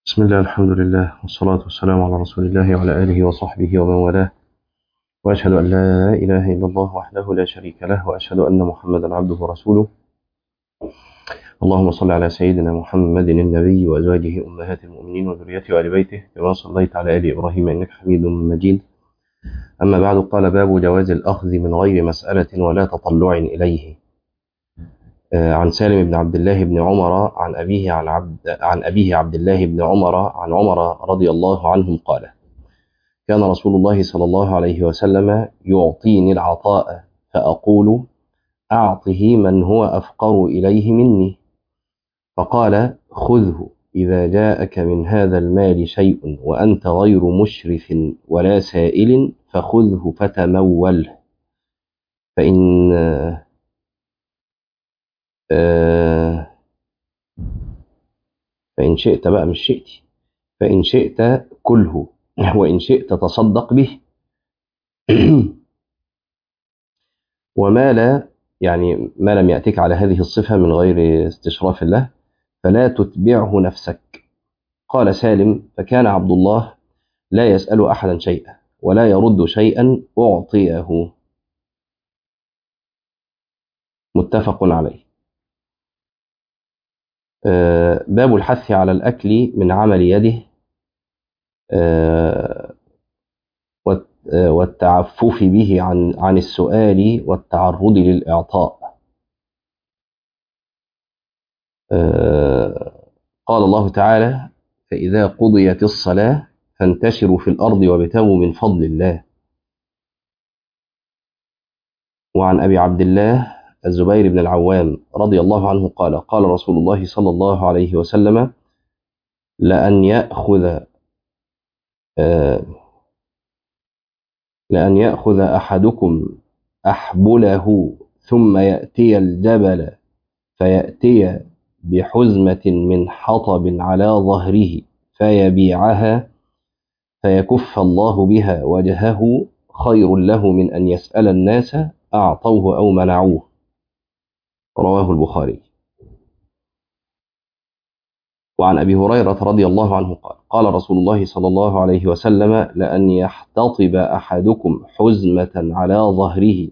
بسم الله الحمد لله والصلاة والسلام على رسول الله وعلى آله وصحبه ومن والاه وأشهد أن لا إله إلا الله وحده لا شريك له وأشهد أن محمدا عبده ورسوله اللهم صل على سيدنا محمد النبي وأزواجه أمهات المؤمنين وذريته وآل بيته كما صليت على آل إبراهيم إنك حميد مجيد أما بعد قال باب جواز الأخذ من غير مسألة ولا تطلع إليه آه، عن سالم بن عبد الله بن عمر عن أبيه عن عبد عن أبيه عبد الله بن عمر عن عمر رضي الله عنهم قال كان رسول الله صلى الله عليه وسلم يعطيني العطاء فأقول أعطه من هو أفقر إليه مني فقال خذه إذا جاءك من هذا المال شيء وأنت غير مشرف ولا سائل فخذه فتموله فإن آه، فإن شئت بقى مش شئت فإن شئت كله وإن شئت تصدق به وما لا يعني ما لم يأتك على هذه الصفة من غير استشراف الله فلا تتبعه نفسك قال سالم فكان عبد الله لا يسأل أحدا شيئا ولا يرد شيئا أعطيه متفق عليه آه، باب الحث على الأكل من عمل يده آه، والت- آه، والتعفف به عن عن السؤال والتعرض للإعطاء آه، قال الله تعالى فإذا قضيت الصلاة فانتشروا في الأرض وابتغوا من فضل الله وعن أبي عبد الله الزبير بن العوام رضي الله عنه قال قال رسول الله صلى الله عليه وسلم لأن يأخذ آه، لأن يأخذ أحدكم أحبله ثم يأتي الجبل فيأتي بحزمة من حطب على ظهره فيبيعها فيكف الله بها وجهه خير له من أن يسأل الناس أعطوه أو منعوه رواه البخاري وعن أبي هريرة رضي الله عنه قال قال رسول الله صلى الله عليه وسلم لأن يحتطب أحدكم حزمة على ظهره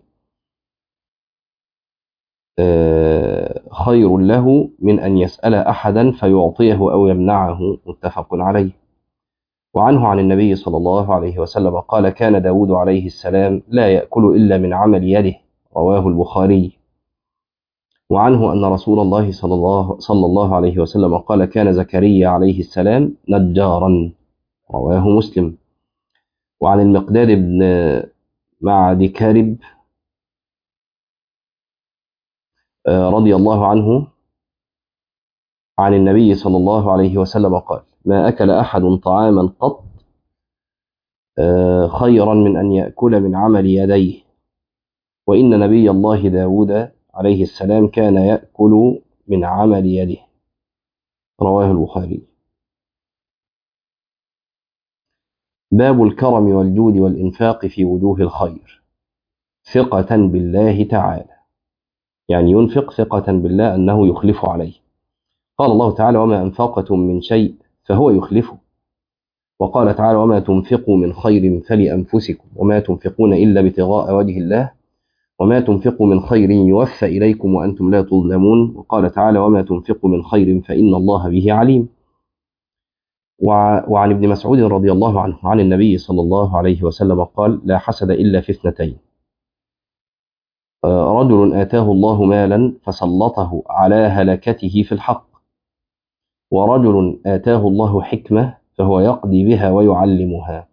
آه، خير له من أن يسأل أحدا فيعطيه أو يمنعه متفق عليه وعنه عن النبي صلى الله عليه وسلم قال كان داود عليه السلام لا يأكل إلا من عمل يده رواه البخاري وعنه أن رسول الله صلى الله, صلى الله عليه وسلم قال كان زكريا عليه السلام نجارا رواه مسلم وعن المقداد بن معد كارب آه، رضي الله عنه عن النبي صلى الله عليه وسلم قال ما أكل أحد طعاما قط آه، خيرا من أن يأكل من عمل يديه وإن نبي الله داود عليه السلام كان يأكل من عمل يده رواه البخاري باب الكرم والجود والإنفاق في وجوه الخير ثقة بالله تعالى يعني ينفق ثقة بالله أنه يخلف عليه قال الله تعالى وما أنفقتم من شيء فهو يخلفه وقال تعالى وما تنفقوا من خير فلأنفسكم وما تنفقون إلا ابتغاء وجه الله وما تنفقوا من خير يوفى إليكم وأنتم لا تظلمون وقال تعالى وما تنفقوا من خير فإن الله به عليم وع- وعن ابن مسعود رضي الله عنه عن النبي صلى الله عليه وسلم قال لا حسد إلا في اثنتين آه، رجل آتاه الله مالا فسلطه على هلكته في الحق ورجل آتاه الله حكمة فهو يقضي بها ويعلمها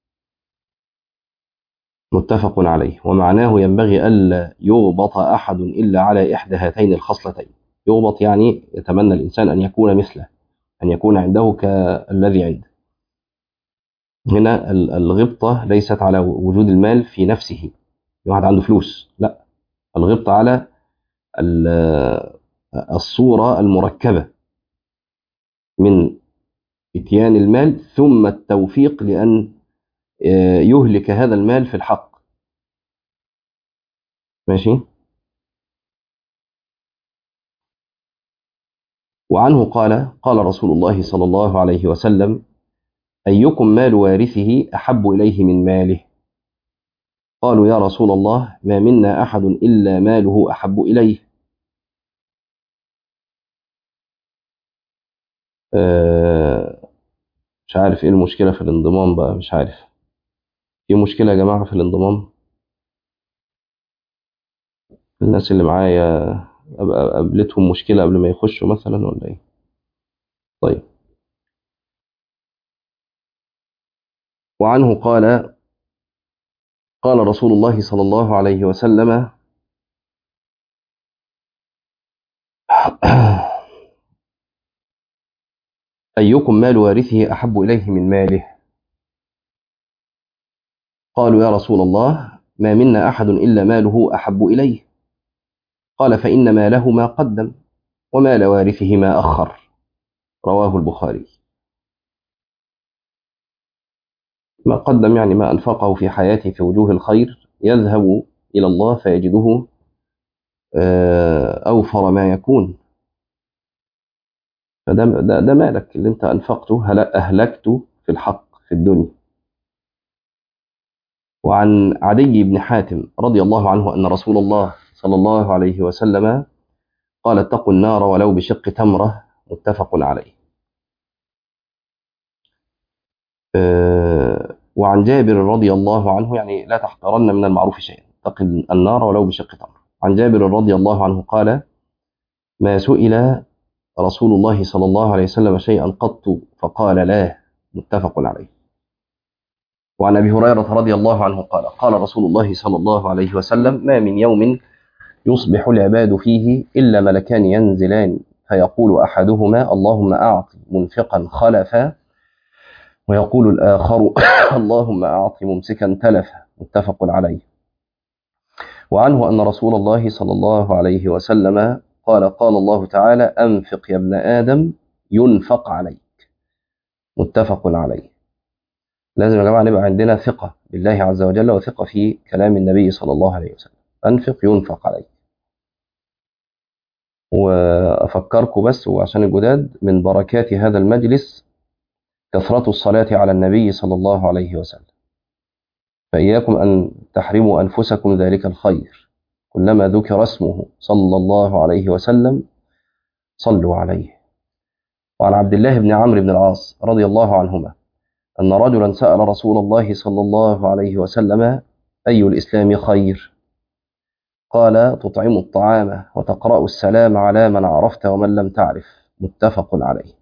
متفق عليه ومعناه ينبغي ألا يغبط أحد إلا على إحدى هاتين الخصلتين يغبط يعني يتمنى الإنسان أن يكون مثله أن يكون عنده كالذي عنده هنا ال- الغبطة ليست على وجود المال في نفسه واحد عنده فلوس لا الغبطة على ال- الصورة المركبة من إتيان المال ثم التوفيق لأن آه، يهلك هذا المال في الحق ماشي وعنه قال قال رسول الله صلى الله عليه وسلم أيكم مال وارثه أحب إليه من ماله قالوا يا رسول الله ما منا أحد إلا ماله أحب إليه آه مش عارف ايه المشكلة في الانضمام بقى مش عارف في مشكلة يا جماعة في الانضمام الناس اللي معايا أبقى قابلتهم مشكلة قبل ما يخشوا مثلا ولا ايه طيب وعنه قال قال رسول الله صلى الله عليه وسلم أيكم مال وارثه أحب إليه من ماله قالوا يا رسول الله ما منا أحد إلا ماله أحب إليه قال فإن ماله ما قدم ومال وارثه ما أخر رواه البخاري ما قدم يعني ما أنفقه في حياته في وجوه الخير يذهب إلى الله فيجده أوفر ما يكون فده ده, ده مالك اللي انت أنفقته هلا أهلكته في الحق في الدنيا وعن عدي بن حاتم رضي الله عنه أن رسول الله صلى الله عليه وسلم قال اتقوا النار ولو بشق تمرة متفق عليه أه وعن جابر رضي الله عنه يعني لا تحقرن من المعروف شيئا اتق النار ولو بشق تمرة عن جابر رضي الله عنه قال ما سئل رسول الله صلى الله عليه وسلم شيئا قط فقال لا متفق عليه وعن ابي هريره رضي الله عنه قال قال رسول الله صلى الله عليه وسلم ما من يوم يصبح العباد فيه الا ملكان ينزلان فيقول احدهما اللهم اعط منفقا خلفا ويقول الاخر اللهم اعط ممسكا تلفا متفق عليه وعنه ان رسول الله صلى الله عليه وسلم قال قال الله تعالى أنفق يا ابن آدم ينفق عليك متفق عليه لازم يا جماعة نبقى عندنا ثقة بالله عز وجل وثقة في كلام النبي صلى الله عليه وسلم أنفق ينفق عليك وأفكركم بس وعشان الجداد من بركات هذا المجلس كثرة الصلاة على النبي صلى الله عليه وسلم فإياكم أن تحرموا أنفسكم ذلك الخير كلما ذكر اسمه صلى الله عليه وسلم صلوا عليه وعن عبد الله بن عمرو بن العاص رضي الله عنهما أن رجلا سأل رسول الله صلى الله عليه وسلم أي الإسلام خير قال تطعم الطعام وتقرأ السلام على من عرفت ومن لم تعرف متفق عليه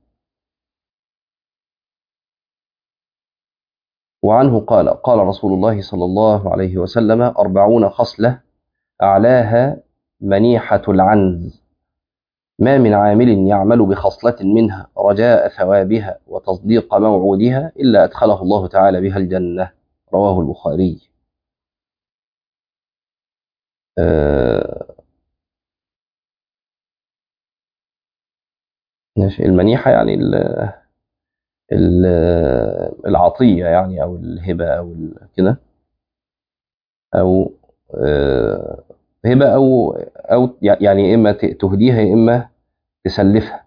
وعنه قال قال رسول الله صلى الله عليه وسلم أربعون خصلة أعلاها منيحة العنز ما من عامل يعمل بخصلة منها رجاء ثوابها وتصديق موعودها إلا أدخله الله تعالى بها الجنة رواه البخاري آه المنيحة يعني ال ال العطية يعني أو الهبة أو كده أو آه هبة أو أو يعني إما تهديها يا إما تسلفها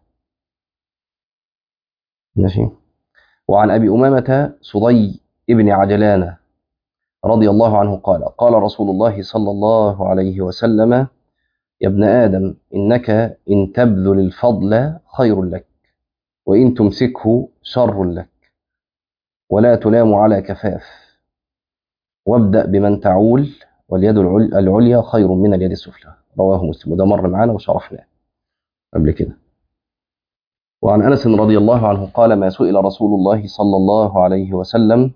ماشي وعن أبي أمامة صدي ابن عجلان رضي الله عنه قال قال رسول الله صلى الله عليه وسلم يا ابن آدم إنك إن تبذل الفضل خير لك وإن تمسكه شر لك ولا تلام على كفاف وابدأ بمن تعول واليد العليا خير من اليد السفلى رواه مسلم وده مر معانا وشرحناه قبل كده وعن انس رضي الله عنه قال ما سئل رسول الله صلى الله عليه وسلم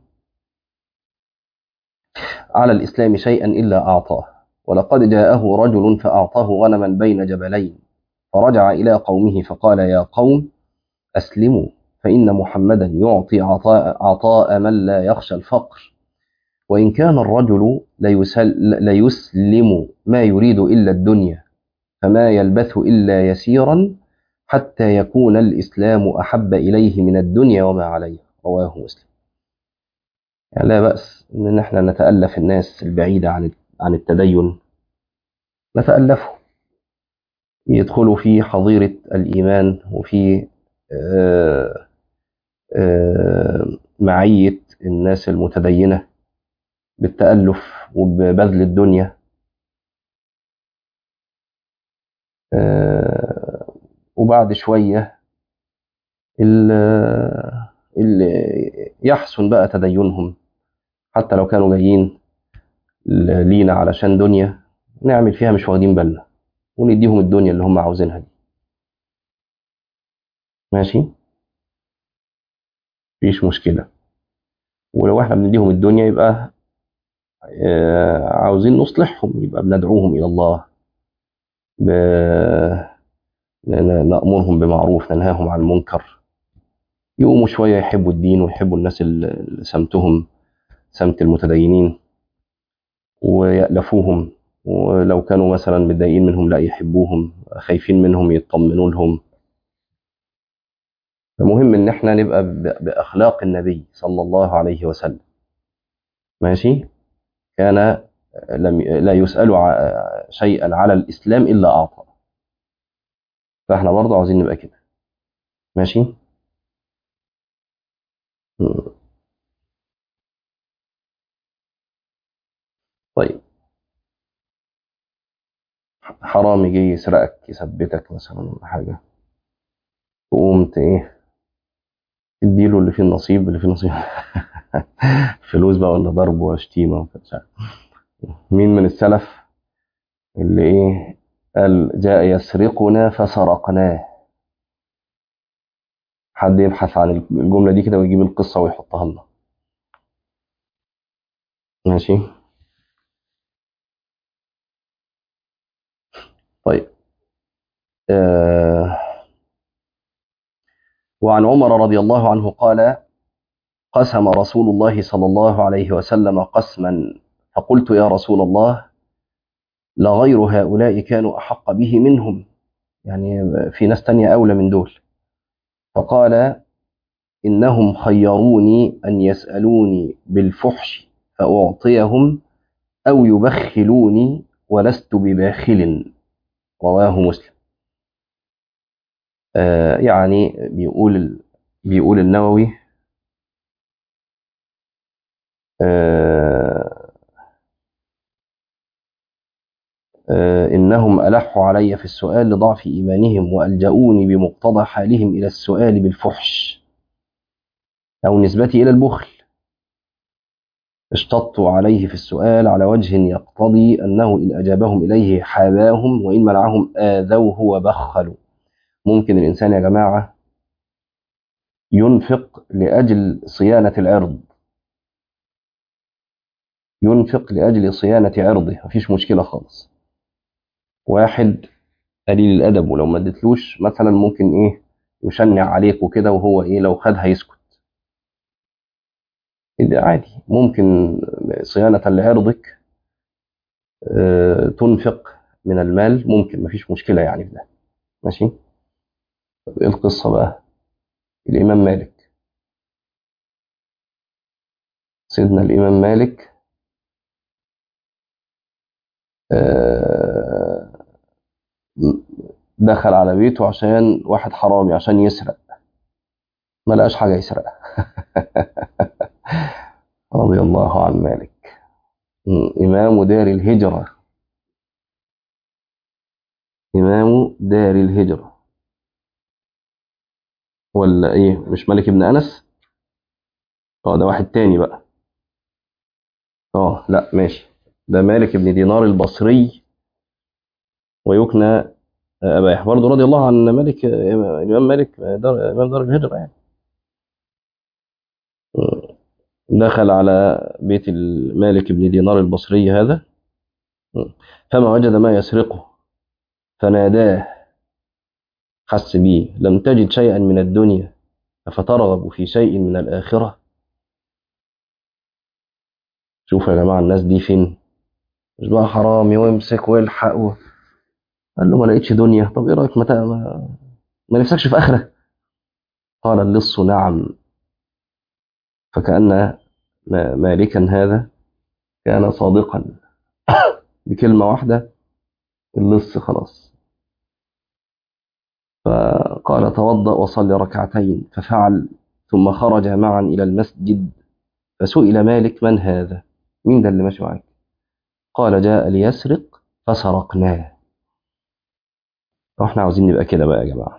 على الاسلام شيئا الا اعطاه ولقد جاءه رجل فاعطاه غنما بين جبلين فرجع الى قومه فقال يا قوم اسلموا فان محمدا يعطي عطاء, عطاء من لا يخشى الفقر وإن كان الرجل ليسلم ما يريد إلا الدنيا فما يلبث إلا يسيرا حتى يكون الإسلام أحب إليه من الدنيا وما عليه رواه مسلم يعني لا بأس إن احنا نتألف الناس البعيدة عن عن التدين نتألفه يدخلوا في حظيرة الإيمان وفي آه، آه، معية الناس المتدينة بالتألف وببذل الدنيا آه، وبعد شوية ال- اللي يحسن بقى تدينهم حتى لو كانوا جايين ل- لينا علشان دنيا نعمل فيها مش واخدين بالنا ونديهم الدنيا اللي هم عاوزينها دي ماشي مفيش مشكلة ولو احنا بنديهم الدنيا يبقى آه، عاوزين نصلحهم يبقى بندعوهم إلى الله ب... ن- نأمرهم بمعروف ننهاهم عن المنكر يقوموا شوية يحبوا الدين ويحبوا الناس اللي سمتهم سمت المتدينين ويألفوهم ولو كانوا مثلا متضايقين منهم لا يحبوهم خايفين منهم يطمنوا لهم فمهم ان احنا نبقى ب- باخلاق النبي صلى الله عليه وسلم ماشي كان لم لا يسأل ع- شيئا على الاسلام الا اعطى فاحنا برضه عاوزين نبقى كده ماشي م. طيب حرام يجي يسرقك يثبتك مثلا ولا حاجه تقوم ت- ايه تديله اللي فيه النصيب اللي فيه النصيب فلوس بقى ولا ضرب ولا شتيمه ولا مش عارف. مين من السلف اللي ايه قال جاء يسرقنا فسرقناه حد يبحث عن الجمله دي كده ويجيب القصه ويحطها لنا ماشي طيب آه وعن عمر رضي الله عنه قال قسم رسول الله صلى الله عليه وسلم قسما فقلت يا رسول الله لغير هؤلاء كانوا أحق به منهم يعني في ناس تانية أولى من دول فقال إنهم خيروني أن يسألوني بالفحش فأعطيهم أو يبخلوني ولست بباخل رواه مسلم آه يعني بيقول بيقول النووي آه آه إنهم ألحوا علي في السؤال لضعف إيمانهم وألجؤوني بمقتضى حالهم إلى السؤال بالفحش أو نسبتي إلى البخل اشتطوا عليه في السؤال على وجه يقتضي أنه إن أجابهم إليه حاباهم وإن منعهم آذوه وبخلوا ممكن الإنسان يا جماعة ينفق لأجل صيانة العرض ينفق لأجل صيانة عرضه مفيش مشكلة خالص واحد قليل الأدب ولو ما اديتلوش مثلا ممكن إيه يشنع عليك وكده وهو إيه لو خد هيسكت ده عادي ممكن صيانة لعرضك آه، تنفق من المال ممكن مفيش مشكلة يعني في ده ماشي طب إيه القصة بقى الإمام مالك سيدنا الإمام مالك آه، دخل على بيته عشان واحد حرامي عشان يسرق ما لقاش حاجة يسرقها رضي الله عن مالك م، إمام دار الهجرة إمام دار الهجرة ولا إيه مش مالك ابن أنس اه ده واحد تاني بقى اه لا ماشي ده مالك بن دينار البصري ويكنى أبا يحيى برضه رضي الله عن مالك الإمام مالك دار إمام دار الهجرة يعني دخل على بيت المالك بن دينار البصري هذا فما وجد ما يسرقه فناداه حس بيه لم تجد شيئا من الدنيا أفترغب في شيء من الآخرة شوفوا يا جماعة الناس دي فين مش بقى حرامي ويمسك ويلحق و... قال له ما لقيتش دنيا طب ايه رأيك متى ما, ما نفسكش في آخرة قال اللص نعم فكأن ما- مالكا هذا كان صادقا بكلمة واحدة اللص خلاص فقال توضأ وصل ركعتين ففعل ثم خرج معا إلى المسجد فسئل مالك من هذا مين ده اللي ماشي معاك قال جاء ليسرق فسرقناه واحنا عاوزين نبقى كده بقى يا جماعة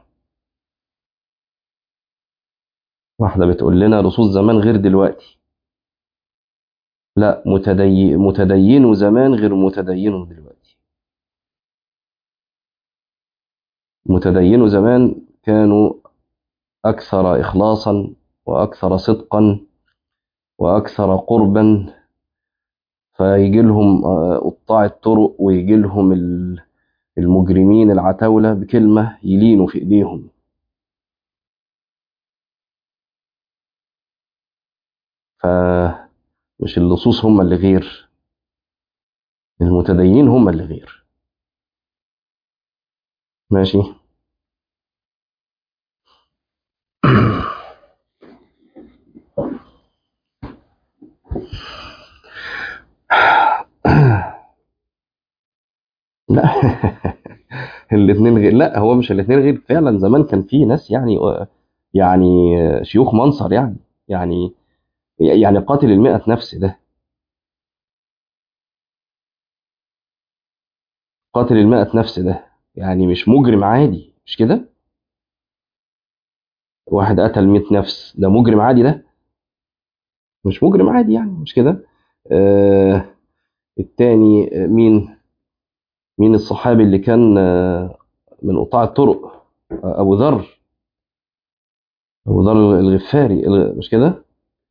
واحدة بتقول لنا رسول زمان غير دلوقتي لا متدين متدين زمان غير متدين دلوقتي متدين زمان كانوا أكثر إخلاصا وأكثر صدقا وأكثر قربا فيجي لهم قطاع الطرق ويجي لهم المجرمين العتاولة بكلمة يلينوا في إيديهم فمش اللصوص هم اللي غير المتدينين هم اللي غير ماشي لا الاثنين غير لا هو مش الاثنين غير فعلا زمان كان في ناس يعني يعني شيوخ منصر يعني يعني يعني قاتل المئة نفس ده قاتل المئة نفس ده يعني مش مجرم عادي مش كده واحد قتل 100 نفس ده مجرم عادي ده مش مجرم عادي يعني مش كده آه التاني آه، مين مين الصحابي اللي كان آه من قطاع الطرق آه ابو ذر ابو ذر الغفاري الغ- مش كده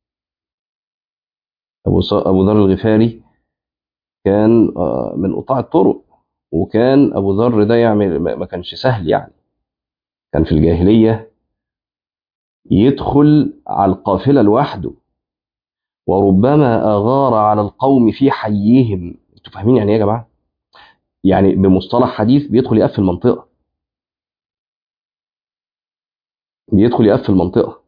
ابو ص- ابو ذر الغفاري كان آه من قطاع الطرق وكان ابو ذر ده يعمل ما ما كانش سهل يعني كان في الجاهليه يدخل على القافله لوحده وربما اغار على القوم في حيهم انتوا فاهمين يعني ايه يا جماعه يعني بمصطلح حديث بيدخل يقفل منطقه بيدخل يقفل منطقه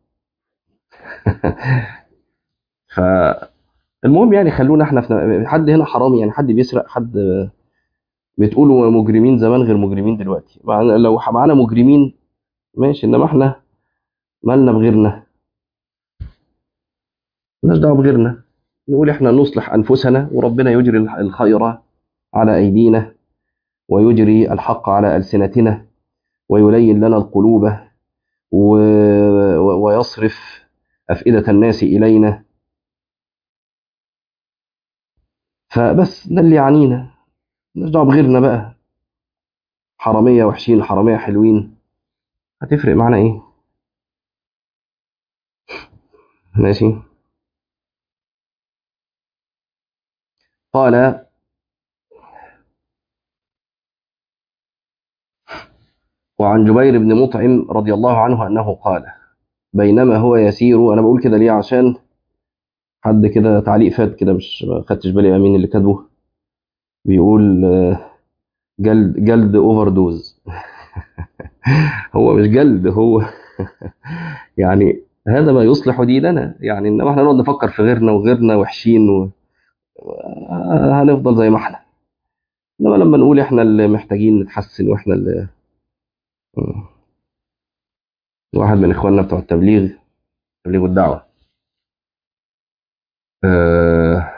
فالمهم يعني خلونا احنا في حد هنا حرامي يعني حد بيسرق حد بتقولوا مجرمين زمان غير مجرمين دلوقتي مع- لو معانا مجرمين ماشي انما احنا مالنا بغيرنا مالناش دعوه بغيرنا نقول احنا نصلح انفسنا وربنا يجري الخير على ايدينا ويجري الحق على السنتنا ويلين لنا القلوب و... و- ويصرف افئده الناس الينا فبس ده اللي يعنينا مالناش دعوه بغيرنا بقى حراميه وحشين حراميه حلوين هتفرق معانا ايه ماشي قال وعن جبير بن مطعم رضي الله عنه انه قال بينما هو يسير انا بقول كده ليه عشان حد كده تعليق فات كده مش ما خدتش بالي مين اللي كاتبه بيقول آه، جلد جلد اوفر دوز هو مش جلد هو يعني هذا ما يصلح ديننا يعني انما احنا نقعد نفكر في غيرنا وغيرنا وحشين و... آه، هنفضل زي ما احنا انما لما نقول احنا اللي محتاجين نتحسن واحنا اللي واحد من اخواننا بتوع التبليغ تبليغ الدعوه آه،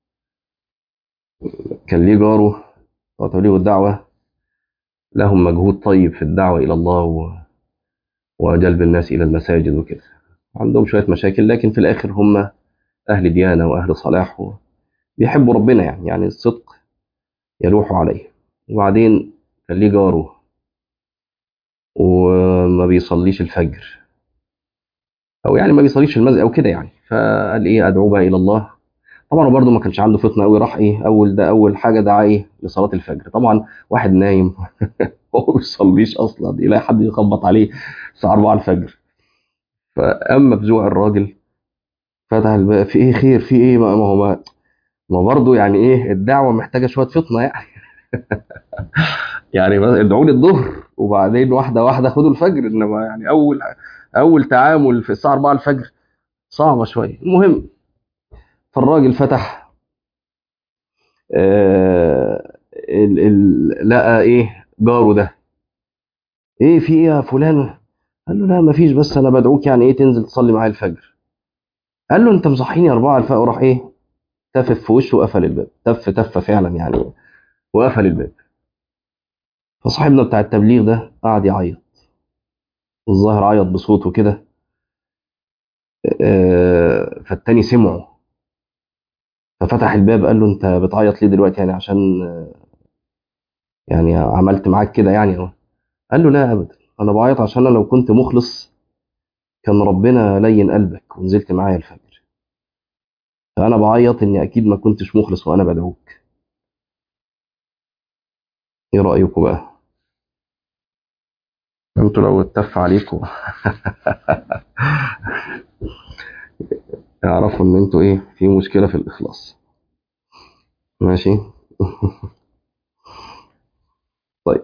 كان ليه جاره بتوع تبليغ الدعوه لهم مجهود طيب في الدعوه الى الله و... وجلب الناس الى المساجد وكده عندهم شويه مشاكل لكن في الاخر هم اهل ديانه واهل صلاح وبيحبوا ربنا يعني يعني الصدق يلوح عليه وبعدين كان ليه جاره وما بيصليش الفجر او يعني ما بيصليش المسجد او كده يعني فقال ايه ادعو بها الى الله طبعا هو برضه ما كانش عنده فطنه قوي راح ايه اول ده اول حاجه دعا ايه لصلاه الفجر طبعا واحد نايم هو ما بيصليش اصلا يلاقي حد يخبط عليه الساعه 4 الفجر فاما بزوع الراجل فتح الباب في ايه خير في ايه ما ما هو ما, ما برضه يعني ايه الدعوه محتاجه شويه فطنه يعني يعني بس ادعوا لي الظهر وبعدين واحده واحده خدوا الفجر انما يعني اول اول تعامل في الساعه 4 الفجر صعبه شويه المهم فالراجل فتح آه ال ال لقى ايه جاره ده ايه في ايه يا فلان قال له لا مفيش بس انا بدعوك يعني ايه تنزل تصلي معايا الفجر قال له انت مصحيني أربعة الفجر وراح ايه تفف في وشه وقفل الباب تف تفه فعلا يعني وقفل الباب فصاحبنا بتاع التبليغ ده قعد يعيط الظاهر عيط بصوته كده آه، فالتاني سمعه ففتح الباب قال له انت بتعيط ليه دلوقتي يعني عشان آه، يعني عملت معاك كده يعني أهو. قال له لا ابدا انا بعيط عشان انا لو كنت مخلص كان ربنا لين قلبك ونزلت معايا الفجر فانا بعيط اني اكيد ما كنتش مخلص وانا بدعوك ايه رايكم بقى انتوا لو اتف عليكم اعرفوا ان انتوا ايه في مشكله في الاخلاص ماشي طيب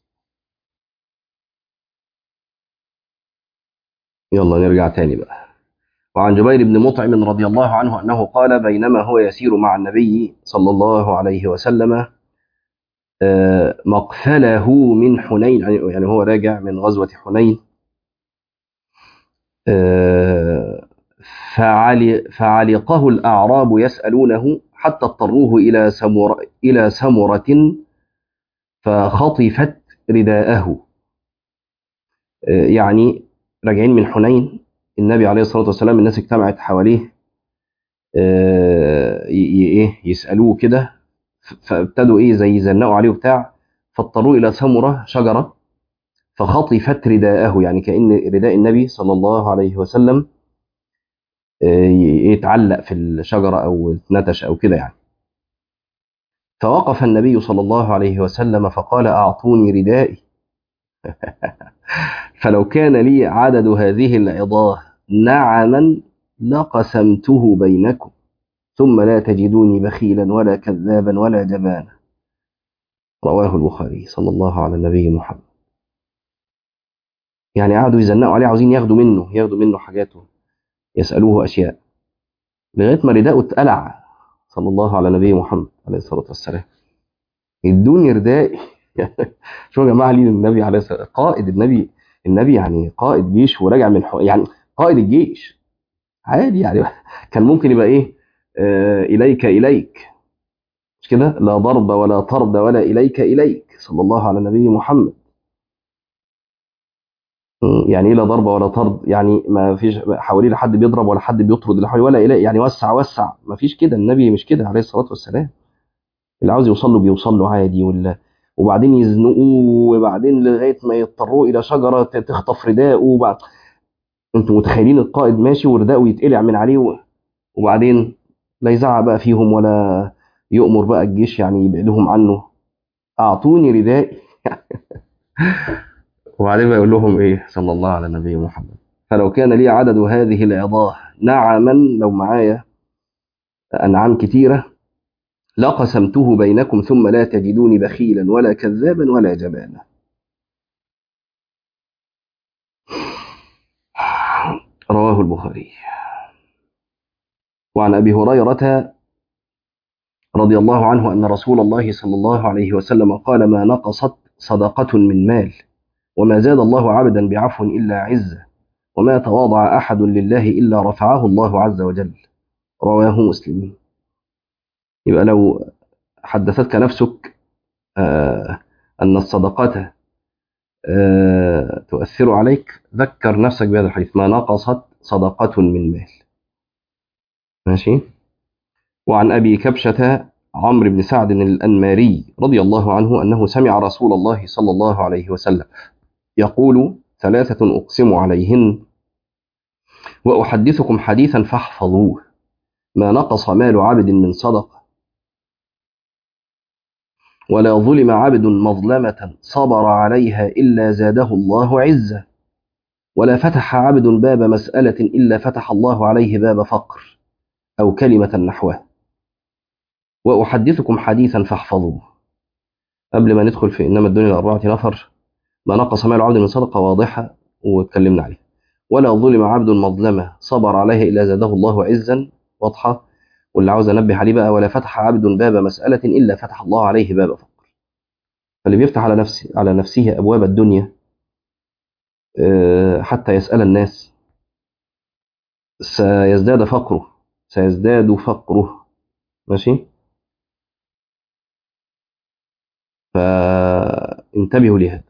يلا نرجع تاني بقى وعن جبير بن مطعم رضي الله عنه انه قال بينما هو يسير مع النبي صلى الله عليه وسلم آه، مقفله من حنين يعني يعني هو راجع من غزوه حنين آه، فعلي فعلقه الأعراب يسألونه حتى اضطروه إلى سمر إلى سمرة فخطفت رداءه آه، يعني راجعين من حنين النبي عليه الصلاة والسلام الناس اجتمعت حواليه آه، ي- ي- ايه يسألوه كده ف- فابتدوا ايه زي يزنقوا عليه وبتاع فاضطروا إلى سمرة شجرة فخطفت رداءه يعني كأن رداء النبي صلى الله عليه وسلم يتعلق في الشجرة أو اتنتش أو كده يعني فوقف النبي صلى الله عليه وسلم فقال أعطوني ردائي فلو كان لي عدد هذه العظاه نعما لقسمته بينكم ثم لا تجدوني بخيلا ولا كذابا ولا جبانا رواه البخاري صلى الله على النبي محمد يعني قعدوا يزنقوا عليه عاوزين ياخدوا منه ياخدوا منه حاجاته يسألوه أشياء لغاية ما رداءه اتقلع صلى الله على نبي محمد عليه الصلاة والسلام ادوني ردائي شو يا جماعة ليه النبي عليه الصلاة والسلام قائد النبي النبي يعني قائد جيش وراجع من حق يعني قائد الجيش عادي يعني كان ممكن يبقى ايه آه إليك إليك مش كده لا ضرب ولا طرد ولا إليك إليك صلى الله على نبي محمد م، يعني ايه لا ضرب ولا طرد يعني ما فيش حواليه لا حد بيضرب ولا حد بيطرد اللي حواليه ولا إلي يعني وسع وسع ما فيش كده النبي مش كده عليه الصلاة والسلام اللي عاوز يوصل له بيوصل له عادي ولا وبعدين يزنقوه وبعدين لغايه ما يضطروه الى شجره ت- تخطف رداءه وبعد انتوا متخيلين القائد ماشي ورداءه يتقلع من عليه و- وبعدين لا يزعق بقى فيهم ولا يؤمر بقى الجيش يعني يبعدهم عنه اعطوني ردائي وبعدين بقى يقول لهم ايه صلى الله على النبي محمد فلو كان لي عدد هذه العظاه نعما لو معايا انعام كتيره لقسمته بينكم ثم لا تجدوني بخيلا ولا كذابا ولا جبانا رواه البخاري وعن ابي هريره رضي الله عنه ان رسول الله صلى الله عليه وسلم قال ما نقصت صدقه من مال وما زاد الله عبدا بعفو الا عزه وما تواضع احد لله الا رفعه الله عز وجل رواه مسلم يبقى لو حدثتك نفسك آه ان الصدقات آه تؤثر عليك ذكر نفسك بهذا الحديث ما نقصت صدقه من مال ماشي وعن أبي كبشة عمرو بن سعد الأنماري رضي الله عنه أنه سمع رسول الله صلى الله عليه وسلم يقول ثلاثة أقسم عليهن وأحدثكم حديثا فاحفظوه ما نقص مال عبد من صدقة ولا ظلم عبد مظلمة صبر عليها إلا زاده الله عزة ولا فتح عبد باب مسألة إلا فتح الله عليه باب فقر أو كلمة نحوه وأحدثكم حديثا فاحفظوه قبل ما ندخل في إنما الدنيا لأربعة نفر ما نقص مال عبد من صدقة واضحة واتكلمنا عليها ولا ظلم عبد مظلمة صبر عليها إلا زاده الله عزا واضحة واللي عاوز أنبه عليه بقى ولا فتح عبد باب مسألة إلا فتح الله عليه باب فقر فاللي بيفتح على نفسه على نفسه أبواب الدنيا آه، حتى يسأل الناس سيزداد فقره سيزداد فقره ماشي فانتبهوا لهذا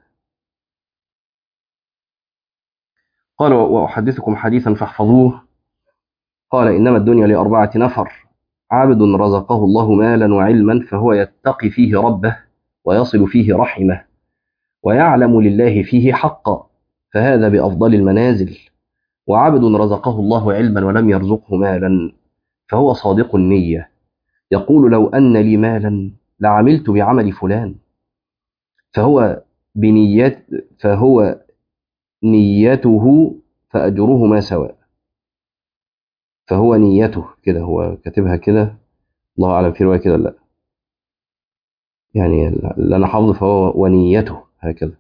قال وأحدثكم حديثا فاحفظوه قال إنما الدنيا لأربعة نفر عبد رزقه الله مالا وعلما فهو يتقي فيه ربه ويصل فيه رحمه ويعلم لله فيه حقا فهذا بأفضل المنازل وعبد رزقه الله علما ولم يرزقه مالا فهو صادق النية يقول لو أن لي مالا لعملت بعمل فلان فهو بنيات فهو نيته فأجرهما سواء فهو نيته كده هو كاتبها كده الله أعلم في رواية كده ولا لا يعني اللي أنا حافظه فهو ونيته هكذا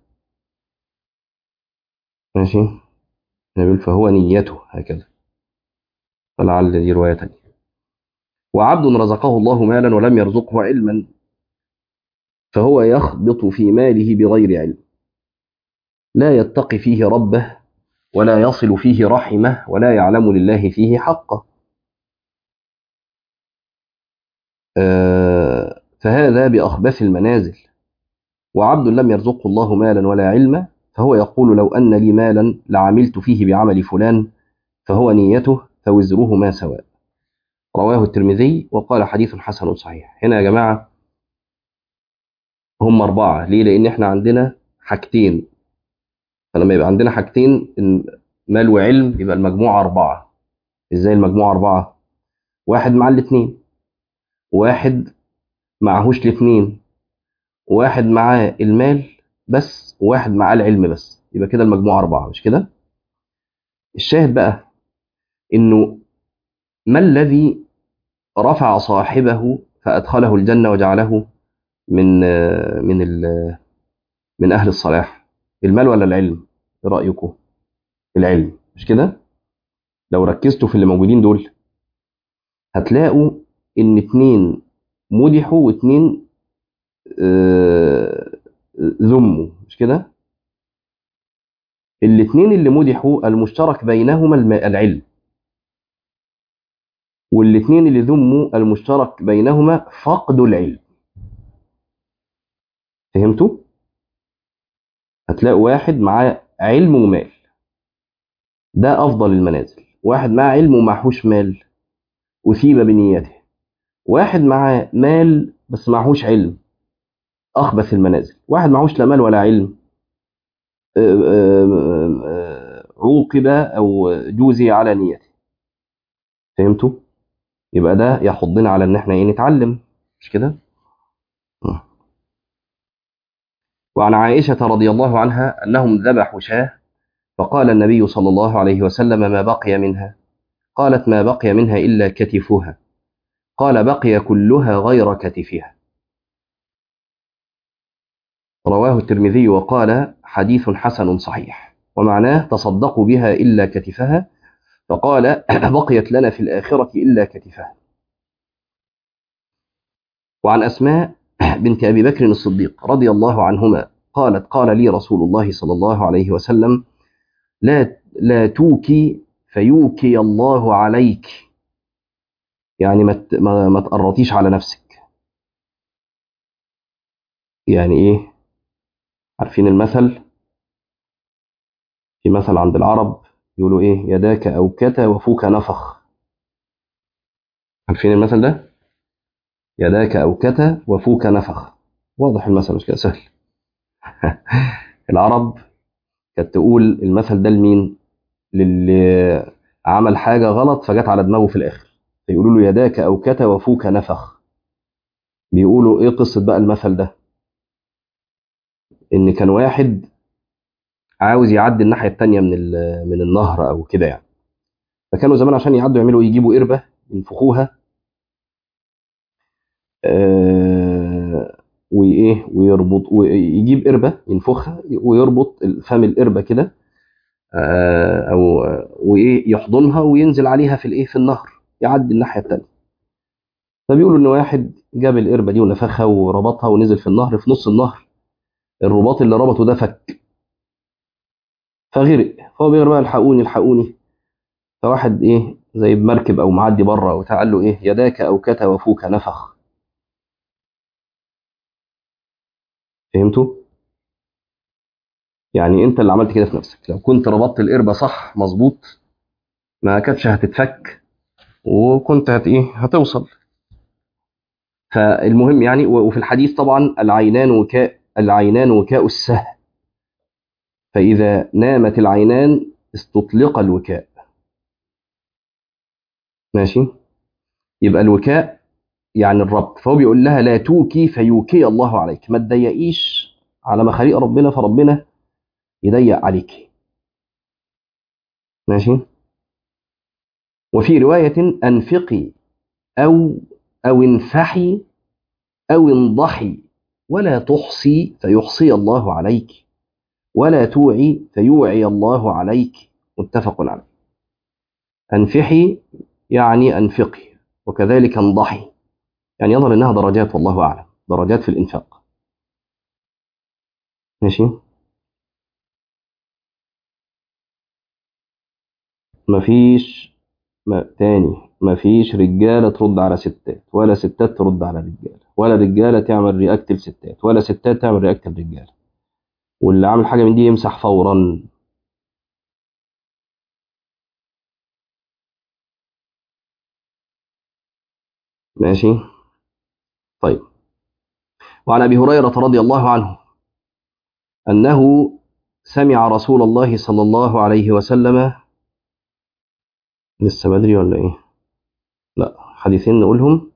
ماشي نقول فهو نيته هكذا فلعل دي رواية تانية وعبد رزقه الله مالا ولم يرزقه علما فهو يخبط في ماله بغير علم لا يتقي فيه ربه ولا يصل فيه رحمه ولا يعلم لله فيه حقه آه، فهذا بأخبث المنازل وعبد لم يرزقه الله مالا ولا علما فهو يقول لو أن لي مالا لعملت فيه بعمل فلان فهو نيته فوزرهما سواء رواه الترمذي وقال حديث حسن صحيح هنا يا جماعة هم أربعة ليه لأن احنا عندنا حاجتين فلما يبقى عندنا حاجتين مال وعلم يبقى المجموعة أربعة إزاي المجموعة أربعة واحد مع الاتنين واحد معهوش الاتنين واحد معاه المال بس وواحد معاه العلم بس يبقى كده المجموعة أربعة مش كده الشاهد بقى إنه ما الذي رفع صاحبه فأدخله الجنة وجعله من من من أهل الصلاح المال ولا العلم إيه رأيكم العلم مش كده لو ركزتوا في اللي موجودين دول هتلاقوا ان اتنين مدحوا واتنين آه، ذموا مش كده الاتنين اللي مدحوا المشترك بينهما الم- العلم والاتنين اللي ذموا المشترك بينهما فقد العلم فهمتوا هتلاقوا واحد معاه علم ومال ده افضل المنازل واحد معاه علم ومعهوش مال اثيب بنيته واحد معاه مال بس معهوش علم اخبث المنازل واحد معهوش لا مال ولا علم آه، آه، آه، عوقب او جوزي على نيته فهمتوا يبقى ده يحضنا على ان احنا ايه نتعلم مش كده م. وعن عائشة رضي الله عنها أنهم ذبحوا شاة فقال النبي صلى الله عليه وسلم ما بقي منها قالت ما بقي منها إلا كتفها قال بقي كلها غير كتفها رواه الترمذي وقال حديث حسن صحيح ومعناه تصدقوا بها إلا كتفها فقال بقيت لنا في الآخرة إلا كتفها وعن أسماء بنت أبي بكر الصديق رضي الله عنهما قالت قال لي رسول الله صلى الله عليه وسلم لا لا توكي فيوكي الله عليك يعني ما ت- ما ما تقرطيش على نفسك يعني ايه عارفين المثل في مثل عند العرب يقولوا ايه يداك اوكت وفوك نفخ عارفين المثل ده يداك اوكت وفوك نفخ واضح المثل مش كده سهل العرب كانت تقول المثل ده لمين للي عمل حاجة غلط فجت على دماغه في الآخر فيقولوا له يداك أوكت وفوك نفخ بيقولوا إيه قصة بقى المثل ده إن كان واحد عاوز يعدي الناحية التانية من ال- من النهر أو كده يعني فكانوا زمان عشان يعدوا يعملوا إيه؟ يجيبوا قربة ينفخوها آه، وإيه ويربط ويجيب قربة ينفخها ويربط فم القربة كده آه، أو وإيه يحضنها وينزل عليها في الإيه في النهر يعدي الناحية التانية فبيقولوا ان واحد جاب القربه دي ونفخها وربطها ونزل في النهر في نص النهر الرباط اللي ربطه ده فك فغرق فهو بيغرق بقى الحقوني الحقوني فواحد ايه زي بمركب او معدي بره وتقال له ايه يداك اوكت وفوك نفخ فهمتوا يعني انت اللي عملت كده في نفسك لو كنت ربطت القربة صح مظبوط ما كانتش هتتفك وكنت هت ايه هتوصل فالمهم يعني وفي الحديث طبعا العينان وكاء العينان وكاء السهم فإذا نامت العينان استطلق الوكاء ماشي يبقى الوكاء يعني الربط فهو بيقول لها لا توكي فيوكي الله عليك ما تضيقيش على مخاليق ربنا فربنا يضيق عليك ماشي وفي رواية أنفقي أو أو انفحي أو انضحي ولا تحصي فيحصي الله عليك ولا توعي فيوعي الله عليك متفق عليه أنفحي يعني أنفقي وكذلك انضحي يعني يظهر إنها درجات والله أعلم درجات في الإنفاق ماشي مفيش ما تاني مفيش رجالة ترد على ستات ولا ستات ترد على رجالة ولا رجالة تعمل رياكت لستات ولا ستات تعمل رياكت لرجالة واللي عامل حاجة من دي يمسح فورا ماشي طيب وعن أبي هريرة رضي الله عنه أنه سمع رسول الله صلى الله عليه وسلم لسه بدري ولا إيه لا حديثين نقولهم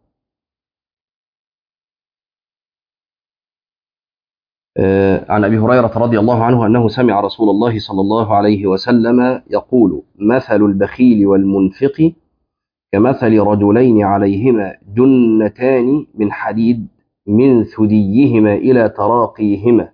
آه عن أبي هريرة رضي الله عنه أنه سمع رسول الله صلى الله عليه وسلم يقول مثل البخيل والمنفق كمثل رجلين عليهما جنتان من حديد من ثديهما إلى تراقيهما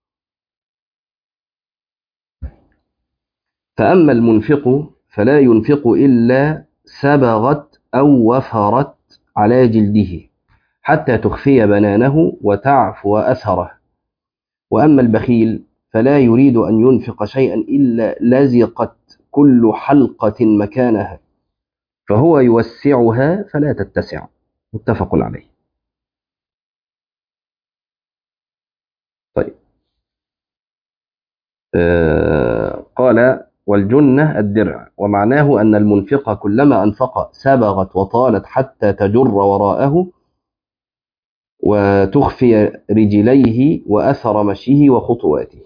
فأما المنفق فلا ينفق إلا سبغت أو وفرت على جلده حتى تخفي بنانه وتعفو أثره وأما البخيل فلا يريد أن ينفق شيئا إلا لزقت كل حلقة مكانها فهو يوسعها فلا تتسع متفق عليه طيب آه قال والجنة الدرع ومعناه أن المنفق كلما أنفق سبغت وطالت حتى تجر وراءه وتخفي رجليه وأثر مشيه وخطواته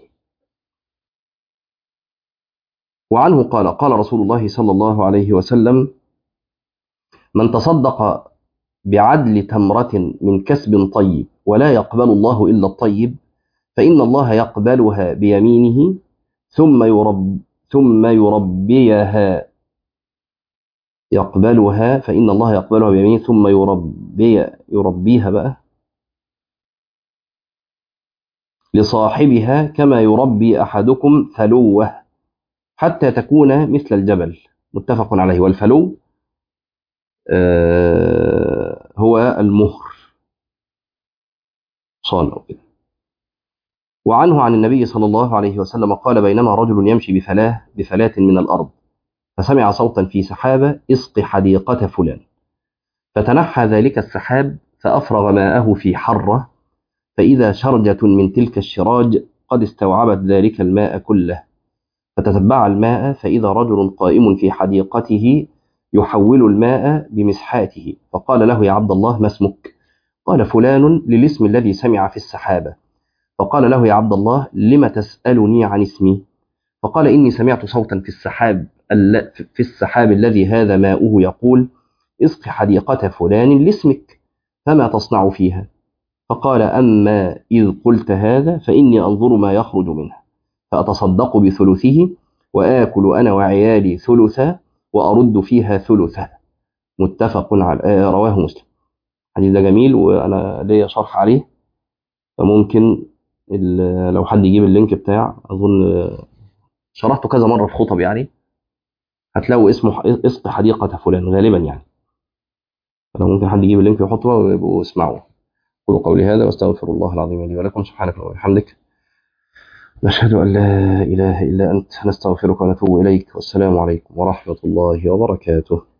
وعنه قال قال رسول الله صلى الله عليه وسلم من تصدق بعدل تمرة من كسب طيب ولا يقبل الله إلا الطيب فإن الله يقبلها بيمينه ثم يرب ثم يربيها يقبلها فإن الله يقبلها بيمينه ثم يربي يربيها بقى لصاحبها كما يربي أحدكم فلوه حتى تكون مثل الجبل متفق عليه والفلو آه هو المهر صان أو كده وعنه عن النبي صلى الله عليه وسلم قال بينما رجل يمشي بفلاه بفلاة من الأرض فسمع صوتا في سحابة اسق حديقة فلان فتنحى ذلك السحاب فأفرغ ماءه في حرة فإذا شرجة من تلك الشراج قد استوعبت ذلك الماء كله فتتبع الماء فإذا رجل قائم في حديقته يحول الماء بمسحاته فقال له يا عبد الله ما اسمك قال فلان للاسم الذي سمع في السحابة فقال له يا عبد الله لم تسألني عن اسمي فقال إني سمعت صوتا في السحاب في السحاب الذي هذا ماؤه يقول اسق حديقة فلان لاسمك فما تصنع فيها فقال أما إذ قلت هذا فإني أنظر ما يخرج منها فأتصدق بثلثه وآكل أنا وعيالي ثلثا وأرد فيها ثلثا متفق على رواه مسلم الحديث ده جميل وأنا ليا شرح عليه فممكن لو حد يجيب اللينك بتاع أظن شرحته كذا مرة في خطب يعني هتلاقوا اسمه اسق حديقة فلان غالبا يعني فلو ممكن حد يجيب اللينك ويحطه ويبقوا اسمعوا قولوا قولي هذا واستغفر الله العظيم لي ولكم سبحانك اللهم وبحمدك نشهد أن لا إله إلا أنت نستغفرك ونتوب إليك والسلام عليكم ورحمة الله وبركاته